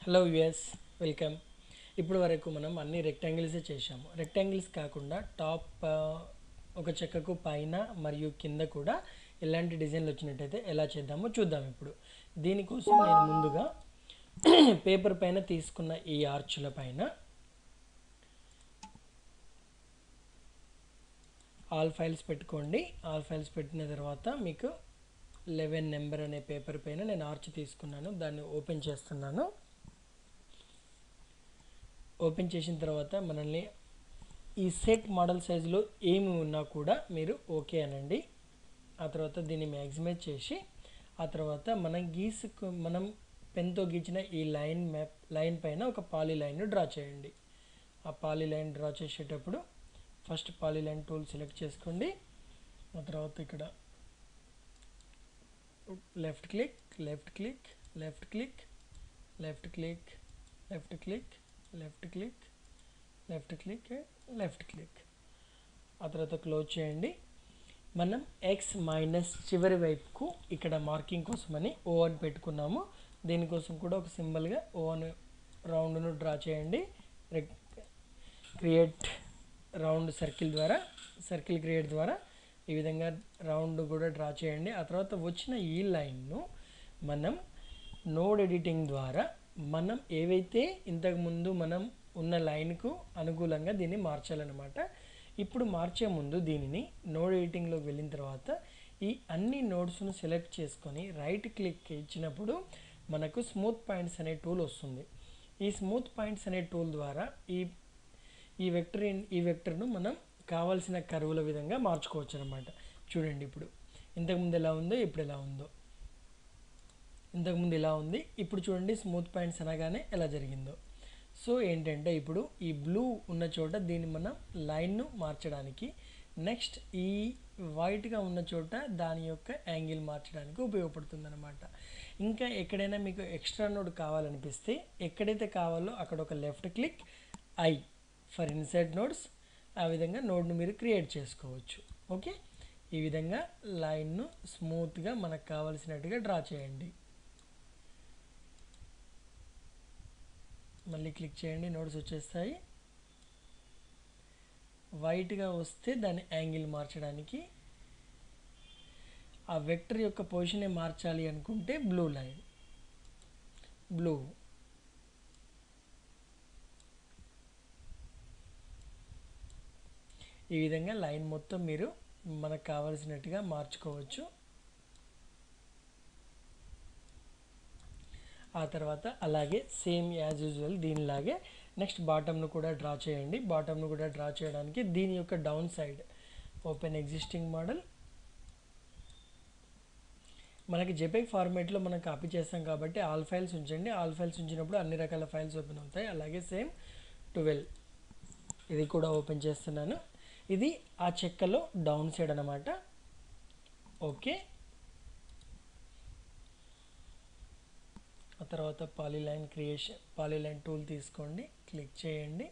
hello US welcome ఇప్పుడు వరకు మనం అన్ని రెక్టాంగిల్సే చేశాము రెక్టాంగిల్స్ కాకుండా టాప్ ఆ, ఒక చెక్కకు పైన మరియు కింద కూడా ఎలాంటి డిజైన్లు వచ్చినట్టయితే ఎలా చేద్దామో చూద్దాం ఇప్పుడు దీనికోసం నేను ముందుగా పేపర్ పైన తీసుకున్న ఈ ఆర్చుల పైన ఆల్ ఫైల్స్ పెట్టుకోండి ఆల్ ఫైల్స్ పెట్టిన తర్వాత మీకు లెవెన్ నెంబర్ అనే పేపర్ పైన నేను ఆర్చ్ తీసుకున్నాను దాన్ని ఓపెన్ చేస్తున్నాను ఓపెన్ చేసిన తర్వాత మనల్ని ఈ సెట్ మోడల్ సైజులో ఏమి ఉన్నా కూడా మీరు ఓకే అనండి ఆ తర్వాత దీన్ని మ్యాక్సిమైజ్ చేసి ఆ తర్వాత మనం గీసుకు మనం పెన్తో గీచిన ఈ లైన్ మ్యాప్ లైన్ పైన ఒక పాలీ లైన్ డ్రా చేయండి ఆ పాలీ లైన్ డ్రా చేసేటప్పుడు first poly line tool select చేసుకోండి ఆ తర్వాత ఇక్కడ left click left click left click left click left click left click left click left click ఆ తర్వాత క్లోజ్ చేయండి మనం ఎక్స్ మైనస్ చివరి వైపుకు ఇక్కడ మార్కింగ్ కోసమని ఓ అని పెట్టుకున్నాము దీనికోసం కూడా ఒక సింబల్గా ఓ అని రౌండ్ను డ్రా చేయండి క్రియేట్ రౌండ్ సర్కిల్ ద్వారా సర్కిల్ క్రియేట్ ద్వారా ఈ విధంగా రౌండ్ కూడా డ్రా చేయండి ఆ తర్వాత వచ్చిన ఈ లైన్ను మనం నోడ్ ఎడిటింగ్ ద్వారా మనం ఏవైతే ఇంతకుముందు మనం ఉన్న లైన్కు అనుకూలంగా దీన్ని మార్చాలన్నమాట ఇప్పుడు మార్చే ముందు దీనిని నోడ్ ఎడిటింగ్లోకి వెళ్ళిన తర్వాత ఈ అన్ని నోడ్స్ను సెలెక్ట్ చేసుకొని రైట్ క్లిక్ ఇచ్చినప్పుడు మనకు స్మూత్ పాయింట్స్ అనే టూల్ వస్తుంది ఈ స్మూత్ పాయింట్స్ అనే టూల్ ద్వారా ఈ ఈ వెక్టర్ ఈ వెక్టర్ను మనం కావాల్సిన కరువుల విధంగా మార్చుకోవచ్చు అనమాట చూడండి ఇప్పుడు ఇంతకుముందు ఎలా ఉందో ఇప్పుడు ఎలా ఉందో ఇంతకుముందు ఇలా ఉంది ఇప్పుడు చూడండి స్మూత్ పాయింట్స్ అనగానే ఎలా జరిగిందో సో ఏంటంటే ఇప్పుడు ఈ బ్లూ ఉన్న చోట దీన్ని మనం లైన్ను మార్చడానికి నెక్స్ట్ ఈ వైట్గా ఉన్న చోట దాని యొక్క యాంగిల్ మార్చడానికి ఉపయోగపడుతుంది అనమాట ఇంకా ఎక్కడైనా మీకు ఎక్స్ట్రా నోడ్ కావాలనిపిస్తే ఎక్కడైతే కావాలో అక్కడ ఒక left click I for inside nodes ఆ విధంగా నోడ్ను మీరు క్రియేట్ చేసుకోవచ్చు ఓకే ఈ విధంగా లైన్ను స్మూత్గా మనకు కావలసినట్టుగా డ్రా చేయండి మళ్ళీ క్లిక్ చేయండి నోట్స్ వచ్చేస్తాయి వైట్గా వస్తే దాని యాంగిల్ మార్చడానికి ఆ వెక్టర్ యొక్క పొజిషనే మార్చాలి అనుకుంటే బ్లూ లైన్ బ్లూ ఈ విధంగా లైన్ మొత్తం మీరు మనకు కావలసినట్టుగా మార్చుకోవచ్చు ఆ తర్వాత అలాగే సేమ్ యాజ్ యూజువల్ దీనిలాగే నెక్స్ట్ బాటమ్ను కూడా డ్రా చేయండి బాటమ్ను కూడా డ్రా చేయడానికి దీని యొక్క down side open existing model మనకి జెపెక్ ఫార్మేట్లో మనం కాపీ చేస్తాం కాబట్టి ఆల్ ఫైల్స్ ఉంచండి ఆల్ ఫైల్స్ ఉంచినప్పుడు అన్ని రకాల ఫైల్స్ ఓపెన్ అవుతాయి అలాగే సేమ్ ట్వెల్వ్ ఇది కూడా ఓపెన్ చేస్తున్నాను ఇది ఆ చెక్కలో డౌన్ సైడ్ అనమాట ఓకే ఆ తర్వాత పాలీలైన్ క్రియేషన్ పాలీలైన్ టూల్ తీసుకోండి క్లిక్ చేయండి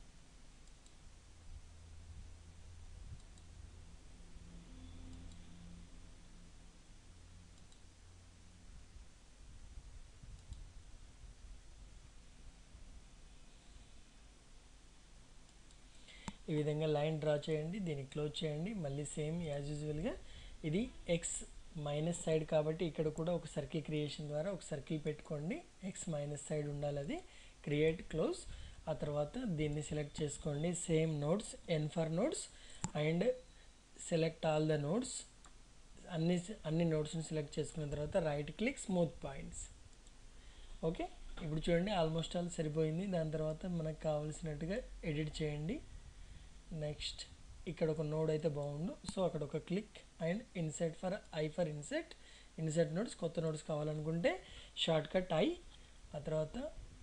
ఈ విధంగా లైన్ డ్రా చేయండి దీన్ని క్లోజ్ చేయండి మళ్ళీ సేమ్ యాజ్ యూజువల్గా ఇది ఎక్స్ మైనస్ సైడ్ కాబట్టి ఇక్కడ కూడా ఒక సర్కిల్ క్రియేషన్ ద్వారా ఒక సర్కిల్ పెట్టుకోండి ఎక్స్ మైనస్ సైడ్ ఉండాలి అది క్రియేట్ క్లోజ్ ఆ తర్వాత దీన్ని సెలెక్ట్ చేసుకోండి same nodes N for nodes and select all the nodes అన్ని అన్ని నోట్స్ని సెలెక్ట్ చేసుకున్న తర్వాత right click smooth points okay ఇప్పుడు చూడండి ఆల్మోస్ట్ ఆల్ సరిపోయింది దాని తర్వాత మనకు కావాల్సినట్టుగా ఎడిట్ చేయండి నెక్స్ట్ ఇక్కడ ఒక నోడ్ అయితే బాగుండు సో అక్కడ ఒక click and insert for I for insert insert nodes కొత్త నోట్స్ కావాలనుకుంటే షార్ట్ కట్ ఐ ఆ తర్వాత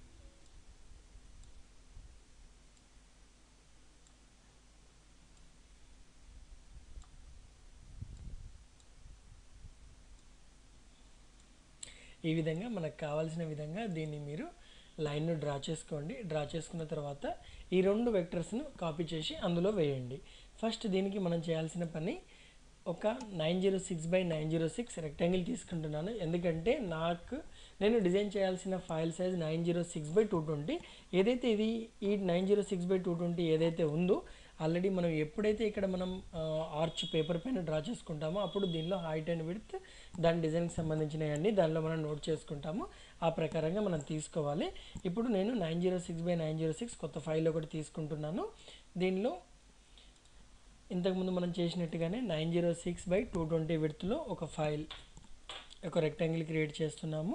ఈ విధంగా మనకు కావాల్సిన విధంగా దీన్ని మీరు లైన్ను డ్రా చేసుకోండి డ్రా చేసుకున్న తర్వాత ఈ రెండు వెక్టర్స్ను కాపీ చేసి అందులో వేయండి ఫస్ట్ దీనికి మనం చేయాల్సిన పని ఒక nine zero six by nine zero six rectangle తీసుకుంటున్నాను ఎందుకంటే నాకు నేను డిజైన్ చేయాల్సిన file size nine zero six by two twenty ఏదైతే ఇది ఈ nine zero six by two twenty ఏదైతే ఉందో ఆల్రెడీ మనం ఎప్పుడైతే ఇక్కడ మనం ఆర్చ్ పేపర్ పైన డ్రా చేసుకుంటామో అప్పుడు దీనిలో హైట్ అండ్ విడ్త్ దాని డిజైన్కి సంబంధించినవన్నీ దానిలో మనం నోట్ చేసుకుంటాము ఆ ప్రకారంగా మనం తీసుకోవాలి ఇప్పుడు నేను nine zero six by nine zero six కొత్త ఫైల్ ఒకటి తీసుకుంటున్నాను దీనిలో ఇంతకుముందు మనం చేసినట్టుగానే nine zero six by two twenty విడ్త్లో ఒక ఫైల్ ఒక రెక్టాంగిల్ క్రియేట్ చేస్తున్నాము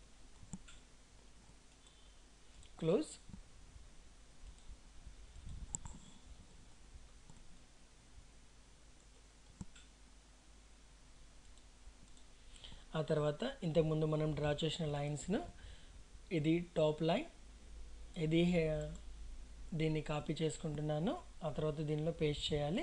క్లోజ్ ఆ తర్వాత ఇంతకుముందు మనం డ్రా చేసిన లైన్స్ను ఇది టాప్ లైన్ ఇది హే- దీన్ని కాపీ చేసుకుంటున్నాను ఆ తర్వాత దీనిలో పేస్ట్ చేయాలి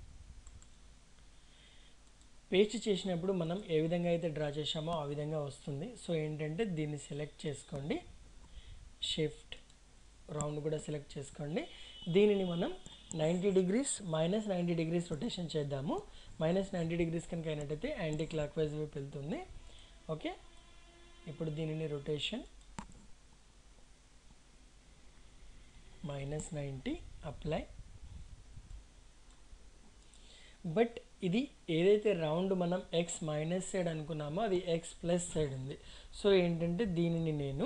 పేస్ట్ చేసినప్పుడు మనం ఏ విధంగా అయితే డ్రా చేసామో ఆ విధంగా వస్తుంది సో ఏంటంటే దీన్ని సెలెక్ట్ చేసుకోండి షిఫ్ట్ రౌండ్ కూడా సెలెక్ట్ చేసుకోండి దీనిని మనం ninety degrees minus ninety degrees rotation చేద్దాము మైనస్ నైంటీ డిగ్రీస్ కనుక అయినట్టయితే యాంటీ క్లాక్ వైజ్ వైపు వెళ్తుంది ఓకే ఇప్పుడు దీనిని rotation minus ninety apply but ఇది ఏదైతే రౌండ్ మనం ఎక్స్ మైనస్ సైడ్ అనుకున్నామో అది ఎక్స్ ప్లస్ సైడ్ ఉంది సో ఏంటంటే దీనిని నేను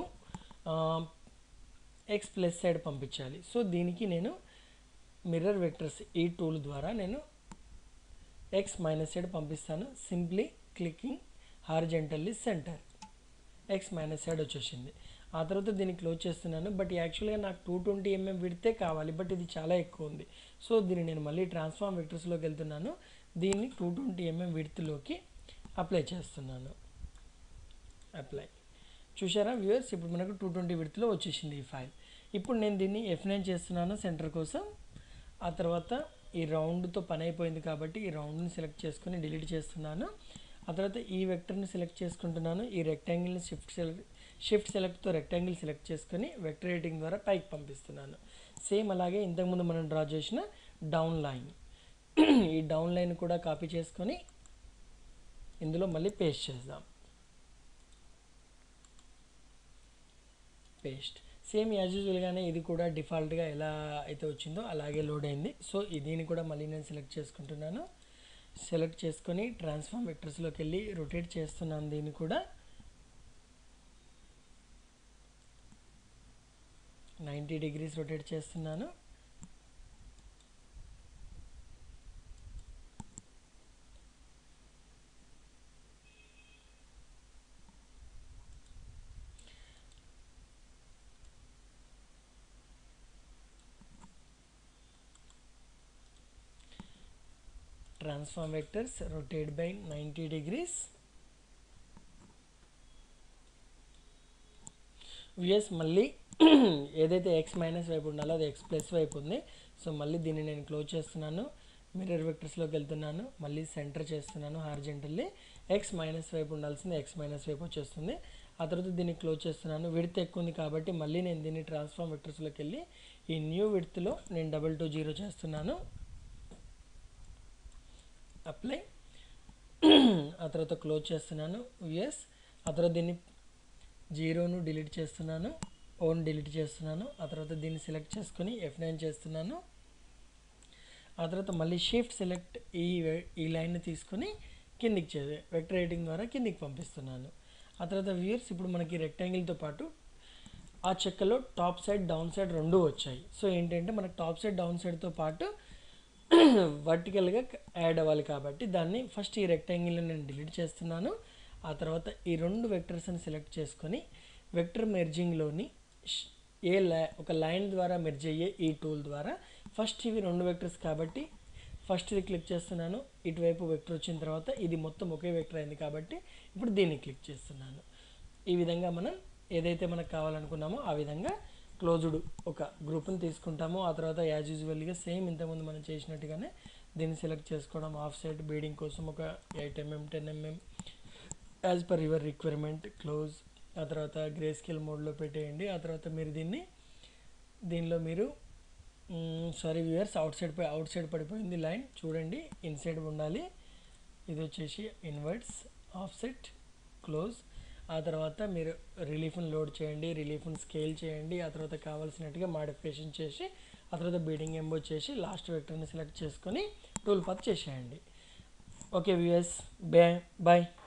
ఎక్స్ ప్లస్ సైడ్ పంపించాలి సో దీనికి నేను మిర్రర్ వెక్టర్స్ ఈ టూల్ ద్వారా నేను ఎక్స్ మైనస్ సైడ్ పంపిస్తాను simply clicking horizontally centre X minus side వచ్చేసింది ఆ తర్వాత దీన్ని క్లోజ్ చేస్తున్నాను బట్ యాక్చువల్గా నాకు టూ ట్వంటీ ఎంఎం విడితే కావాలి బట్ ఇది చాలా ఎక్కువ ఉంది సో దీన్ని నేను మళ్ళీ ట్రాన్స్ఫార్మ్ వెక్టర్స్లోకి వెళ్తున్నాను దీన్ని టూ ట్వంటీ ఎంఎం విడ్త్లోకి అప్లై చేస్తున్నాను అప్లై చూసారా వ్యూవర్స్ ఇప్పుడు మనకు టూ ట్వంటీ విడ్త్లో వచ్చేసింది ఈ ఫైల్ ఇప్పుడు నేను దీన్ని ఎఫ్ నైన్ చేస్తున్నాను సెంటర్ కోసం ఆ తర్వాత ఈ రౌండ్తో పని అయిపోయింది కాబట్టి ఈ రౌండ్ని సెలెక్ట్ చేసుకొని డిలీట్ చేస్తున్నాను ఆ తర్వాత ఈ వెక్టర్ని సెలెక్ట్ చేసుకుంటున్నాను ఈ రెక్టాంగిల్ని షిఫ్ట్ సెలెక్ట్ షిఫ్ట్ సెలెక్ట్తో రెక్టాంగిల్ సెలెక్ట్ చేసుకొని వెక్టర్ రేటింగ్ ద్వారా పైకి పంపిస్తున్నాను సేమ్ అలాగే ఇంతకుముందు మనం డ్రా చేసిన డౌన్ లైన్ ఈ డౌన్ లైన్ కూడా కాపీ చేసుకొని ఇందులో మళ్ళీ పేస్ట్ చేద్దాం పేస్ట్ సేమ్ యాజ్ యూజువల్గానే ఇది కూడా డిఫాల్ట్గా ఎలా అయితే వచ్చిందో అలాగే లోడ్ అయింది సో దీన్ని కూడా మళ్ళీ నేను సెలెక్ట్ చేసుకుంటున్నాను సెలెక్ట్ చేసుకొని ట్రాన్స్ఫార్మ్ వెక్టర్స్లోకి వెళ్ళి రొటేట్ చేస్తున్నాను దీన్ని కూడా నైంటీ డిగ్రీస్ రొటేట్ చేస్తున్నాను transform vectors rotate by 90 degrees VS మళ్ళీ ఏదైతే ఎక్స్ మైనస్ వైపు ఉండాలో అది ఎక్స్ ప్లస్ వైపు ఉంది సో మళ్ళీ దీన్ని నేను క్లోజ్ చేస్తున్నాను మిర్రర్ వెక్టర్స్లోకి వెళ్తున్నాను మళ్ళీ సెంటర్ చేస్తున్నాను హార్జెంటల్లీ ఎక్స్ మైనస్ వైపు ఉండాల్సింది ఎక్స్ మైనస్ వైపు వచ్చేస్తుంది ఆ తర్వాత దీన్ని క్లోజ్ చేస్తున్నాను విడ్త్ ఎక్కువ ఉంది కాబట్టి మళ్ళీ నేను దీన్ని ట్రాన్స్ఫార్మ్ వెక్టర్స్లోకి వెళ్ళి ఈ న్యూ విడ్త్లో నేను డబల్ టూ జీరో చేస్తున్నాను అప్లై ఆ తర్వాత క్లోజ్ చేస్తున్నాను ఎస్ ఆ తర్వాత దీన్ని జీరోను డిలీట్ చేస్తున్నాను ఓన్ డిలీట్ చేస్తున్నాను ఆ తర్వాత దీన్ని సెలెక్ట్ చేసుకొని ఎఫ్ నైన్ చేస్తున్నాను ఆ తర్వాత మళ్ళీ షిఫ్ట్ సెలెక్ట్ ఈ వే- ఈ లైన్ని తీసుకొని కిందికి చే వెక్టర్ రేటింగ్ ద్వారా కిందికి పంపిస్తున్నాను ఆ తర్వాత వ్యూయర్స్ ఇప్పుడు మనకి రెక్టాంగిల్తో పాటు ఆ చెక్కలో టాప్ సైడ్ డౌన్ సైడ్ రెండు వచ్చాయి సో ఏంటంటే మనకు టాప్ సైడ్ డౌన్ సైడ్తో పాటు వర్టికల్గా యాడ్ అవ్వాలి కాబట్టి దాన్ని ఫస్ట్ ఈ రెక్టాంగిల్ని నేను డిలీట్ చేస్తున్నాను ఆ తర్వాత ఈ రెండు వెక్టర్స్ని సెలెక్ట్ చేసుకొని వెక్టర్ మెర్జింగ్లోని ష్- ఏ లై ఒక లైన్ ద్వారా మెర్జ్ అయ్యే ఈ టూల్ ద్వారా ఫస్ట్ ఇవి రెండు వెక్టర్స్ కాబట్టి ఫస్ట్ ఇది క్లిక్ చేస్తున్నాను ఇటువైపు వెక్టర్ వచ్చిన తర్వాత ఇది మొత్తం ఒకే వెక్టర్ అయింది కాబట్టి ఇప్పుడు దీన్ని క్లిక్ చేస్తున్నాను ఈ విధంగా మనం ఏదైతే మనకు కావాలనుకున్నామో ఆ విధంగా క్లోజ్డ్ ఒక గ్రూప్ని తీసుకుంటాము ఆ తర్వాత యాజ్ యూజువల్గా సేమ్ ఇంతకుముందు మనం చేసినట్టుగానే దీన్ని సెలెక్ట్ చేసుకోవడం ఆఫ్ సైడ్ బీడింగ్ కోసం ఒక eight mm ten mm as per your requirement close ఆ తర్వాత గ్రే స్కేల్ మోడ్లో పెట్టేయండి ఆ తర్వాత మీరు దీన్ని దీనిలో మీరు సారీ వ్యూయర్స్ అవుట్ సైడ్ పై అవుట్ సైడ్ పడిపోయింది లైన్ చూడండి ఇన్సైడ్ ఉండాలి ఇది వచ్చేసి ఇన్వర్ట్స్ ఆఫ్ సెట్ క్లోజ్ ఆ తర్వాత మీరు రిలీఫ్ని లోడ్ చేయండి రిలీఫ్ని స్కేల్ చేయండి ఆ తర్వాత కావాల్సినట్టుగా మాడిఫికేషన్ చేసి ఆ తర్వాత బీడింగ్ ఎంబో చేసి లాస్ట్ వెక్టర్ని సెలెక్ట్ చేసుకొని టూల్ పాత్ చేసేయండి ఓకే వ్యూయర్స్ బే బాయ్